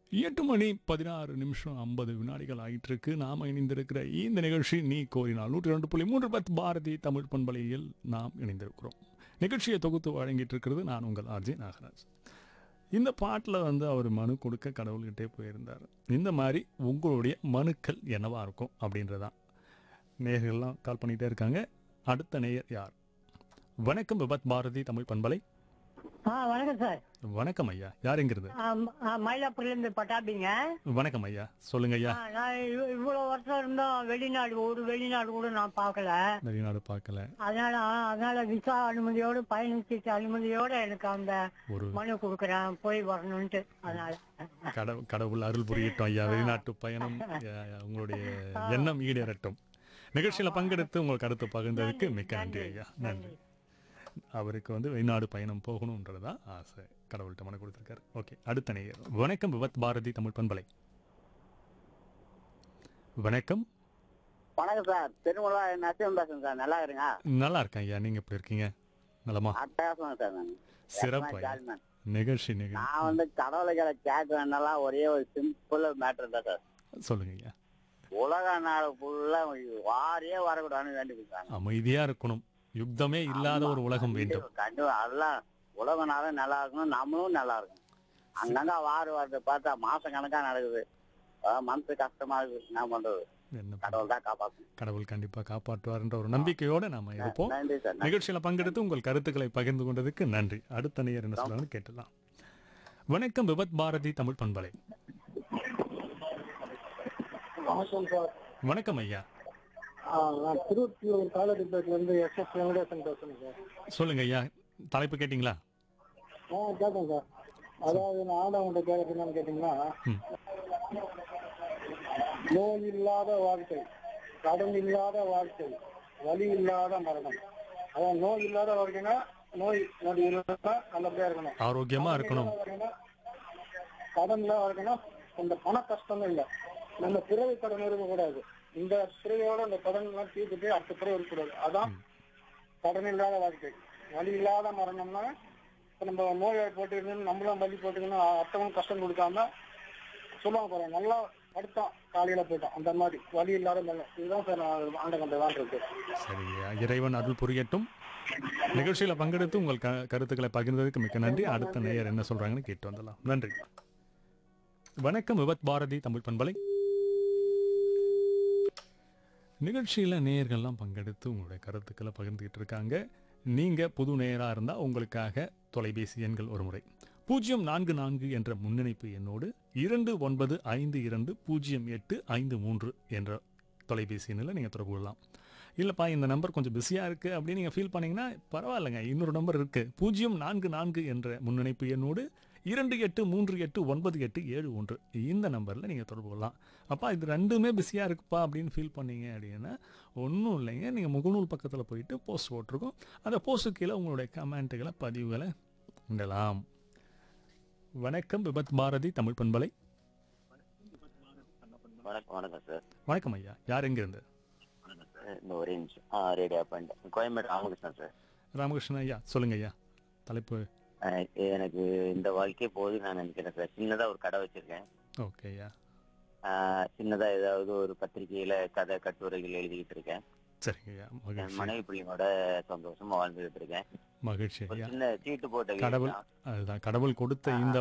எட்டு மணி பதினாறு நிமிஷம் ஐம்பது வினாடிகள் ஆயிட்டு இருக்கு நாம இணைந்திருக்கிற இந்த நிகழ்ச்சி நீ கோரினால் நூற்றி ரெண்டு புள்ளி மூன்று பத்து பாரதி தமிழ் பண்பலையில் நாம் இணைந்திருக்கிறோம் நிகழ்ச்சியை தொகுத்து வழங்கிட்டு இருக்கிறது நான் உங்கள் ஆர்ஜே நாகராஜ் இந்த பாட்டில் வந்து அவர் மனு கொடுக்க கடவுள்கிட்டே போயிருந்தார் இந்த மாதிரி உங்களுடைய மனுக்கள் என்னவா இருக்கும் அப்படின்றதான் நேயர்கள்லாம் கால் பண்ணிகிட்டே இருக்காங்க அடுத்த நேயர் யார் வணக்கம் விபத் பாரதி தமிழ் பண்பலை ஆ வணக்கம் சார் வணக்கம் ஐயா யார் எங்கிறது ஆ, ம- ஆ, மயிலாப்பூர்லேருந்து பட்டாபிங்க வணக்கம் ஐயா சொல்லுங்க ஐயா ஆ, நான் இவ்- இவ்வளவு வருஷம் இருந்தோம் வெளிநாடு ஒரு வெளிநாடு கூட நான் பார்க்கல வெளிநாடு பார்க்கல அதனால ஆ, அதனால விசா அனுமதியோடு பயணிச்சீட்டு அனுமதியோட எனக்கு அந்த ஒரு மனு கொடுக்குறேன் போய் வரணும்ட்டு அதனால கடவுள் கடவுள் அருள் புரியட்டும் ஐயா வெளிநாட்டு பயணம் ஐயா, ஐயா, உங்களுடைய எண்ணம் ஈடேறட்டும் நிகழ்ச்சியில பங்கெடுத்து உங்கள் கருத்து பகிர்ந்ததுக்கு மிக்க நன்றி ஐயா நன்றி அவருக்கு வந்து வெளிநாடு பயணம் போகணுன்றதா ஆசை கடவுள்கிட்ட மன கொடுத்துருக்காரு ஓகே அடுத்த நேயர் வணக்கம் விபத் பாரதி தமிழ் பண்பலை வணக்கம் வணக்கம் சார் திருமலா நரசிம்மன் பேசுறேன் சார் நல்லா இருங்க நல்லா இருக்கேன் ஐயா நீங்க எப்படி இருக்கீங்க நலமா அட்டகாசமா சார் நான் சிறப்பு ஐயா. ஜாலிமேன். நிகழ்ச்சி நிகழ்ச்சி நான் வந்து கடவுளைகளை கேட்க வேண்டாம் ஒரே ஒரு சிம்பிள் மேட்டர் தான் சார் சொல்லுங்க ஐயா உலக நாடு ஃபுல்லா வாரியே வரக்கூடாதுன்னு வேண்டிக்கிறாங்க அமைதியா இருக்கணும் யுத்தமே இல்லாத ஒரு உலகம் வேண்டும் கண்டிப்பா அதெல்லாம் உலக நாளும் நல்லா இருக்கணும் நம்மளும் நல்லா இருக்கணும் அங்கங்க வாறு வரதை பார்த்தா மாசம் கணக்கா நடக்குது அதான் மனசு கஷ்டமா இருக்கு என்ன பண்றது என்ன பண்றது? கடவுள் தான் காப்பாற்றணும் கடவுள் கண்டிப்பா காப்பாற்றுவார்ன்ற ஒரு நம்பிக்கையோட நாம இருப்போம் நன்றி சார் நன்றி. நிகழ்ச்சியில பங்கெடுத்து உங்கள் கருத்துக்களை பகிர்ந்து கொண்டதுக்கு நன்றி அடுத்த நேயர் என்ன சொல்றாங்கன்னு கேட்டலாம் வணக்கம் விபத் பாரதி தமிழ் பண்பலை வணக்கம் சார் வணக்கம் ஐயா ஆ, நான் திருவொற்றியூர் காலடிப்பேட்ல இருந்து எஸ் எஸ் வெங்கடேசன் பேசுறேன் சார் சொல்லுங்க ஐயா தலைப்பு கேட்டிங்களா ஆ கேட்டேன் சார் அதாவது நான் ஆண்டவன்கிட்ட கேட்கறது என்னன்னு கேட்டீங்கன்னா ம். நோய் இல்லாத வாழ்க்கை கடன் இல்லாத வாழ்க்கை வலி இல்லாத மரணம் அதாவது நோய் இல்லாத வாழ்க்கைன்னா நோய் நொடி இல்லாத நல்லபடியா இருக்கணும் ஆரோக்கியமா இருக்கணும் கடன் இல்லாத வாழ்க்கைன்னா இந்த பண கஷ்டமே இல்லை நம்ம பிறவி கடன் இருக்கக்கூடாது இந்த பிறவியோட இந்த கடன் எல்லாம் தீர்த்துட்டு அடுத்த பிறவி இருக்கக்கூடாது அதான் கடன் இல்லாத வாழ்க்கை வலி இல்லாத மரணம்னா இப்ப நம்ம நோயாளி போட்டுக்கணும் நம்மளும் வலி போட்டுக்கணும் அடுத்தவங்க கஷ்டம் கொடுக்காம சொல்லுவாங்க பாருங்க நல்லா படுத்தோம் காலையில போயிட்டோம் அந்த மாதிரி வலி இல்லாத மரணம் இதுதான் சார் நான் ஆண்ட கண்ட தான் இருக்கு சரி ஐயா இறைவன் அருள் புரியட்டும் நிகழ்ச்சியில பங்கெடுத்து உங்கள் க- கருத்துக்களை பகிர்ந்ததுக்கு மிக்க நன்றி அடுத்த நேயர் என்ன சொல்றாங்கன்னு கேட்டு வந்துடலாம் நன்றி வணக்கம் விபத் பாரதி தமிழ் பண்பலை நிகழ்ச்சியில நேயர்கள்லாம் பங்கெடுத்து உங்களுடைய கருத்துக்களை பகிர்ந்துகிட்டு இருக்காங்க நீங்க புது நேயரா இருந்தா உங்களுக்காக தொலைபேசி எண்கள் ஒரு முறை பூஜ்ஜியம் நான்கு நான்கு என்ற முன்னிணைப்பு எண்ணோடு இரண்டு ஒன்பது ஐந்து இரண்டு பூஜ்ஜியம் எட்டு ஐந்து மூன்று என்ற தொலைபேசி எண்ணில் நீங்கள் தொடர்பு கொள்ளலாம் இல்லைப்பா இந்த நம்பர் கொஞ்சம் பிஸியாக இருக்குது அப்படின்னு நீங்கள் ஃபீல் பண்ணீங்கன்னா பரவாயில்லைங்க இன்னொரு நம்பர் இருக்குது பூஜ்ஜியம் நான்கு நான்கு என்ற முன்னிணைப்பு எண்ணோடு இரண்டு எட்டு மூன்று எட்டு ஒன்பது எட்டு ஏழு ஒன்று இந்த நம்பரில் நீங்கள் தொடர்பு கொள்ளலாம் அப்பா இது ரெண்டுமே பிஸியாக இருக்குப்பா அப்படின்னு ஃபீல் பண்ணீங்க அப்படின்னா ஒன்றும் இல்லைங்க நீங்கள் முகநூல் பக்கத்தில் போயிட்டு போஸ்ட் போட்டிருக்கோம் அந்த போஸ்ட்டு கீழே உங்களுடைய கமெண்ட்டுகளை பதிவுகளை இடலாம் வணக்கம் விபத் பாரதி தமிழ் பண்பலை வணக்கம் வணக்கம் சார் வணக்கம் ஐயா யார் எங்கிருந்து வணக்கம் சார் இந்த ஒரே நிமிஷம் ஆ ரேடியோ பண்ணிட்டேன் கோயம்பேடு ராமகிருஷ்ணன் சார் ராமகிருஷ்ணன் ஐயா சொல்லுங்க ஐயா தலைப்பு அஹ் எனக்கு இந்த வாழ்க்கையே போதும் நான் நினைக்கிறேன் சார் சின்னதா ஒரு கடை வச்சிருக்கேன் ஓகே ஐயா ஆஹ் சின்னதா ஏதாவது ஒரு பத்திரிகையில கதை கட்டுரைகள் எழுதிக்கிட்டு இருக்கேன் சரிங்க ஐயா என் மகிழ்ச்சி மனைவி பிள்ளைங்களோட சந்தோஷமா வாழ்ந்துகிட்டு இருக்கேன் மகிழ்ச்சி ஒரு ஐயா சின்ன சீட்டு போட்ட வீடு கடவுள் தான். அதுதான் கடவுள் கொடுத்த இந்த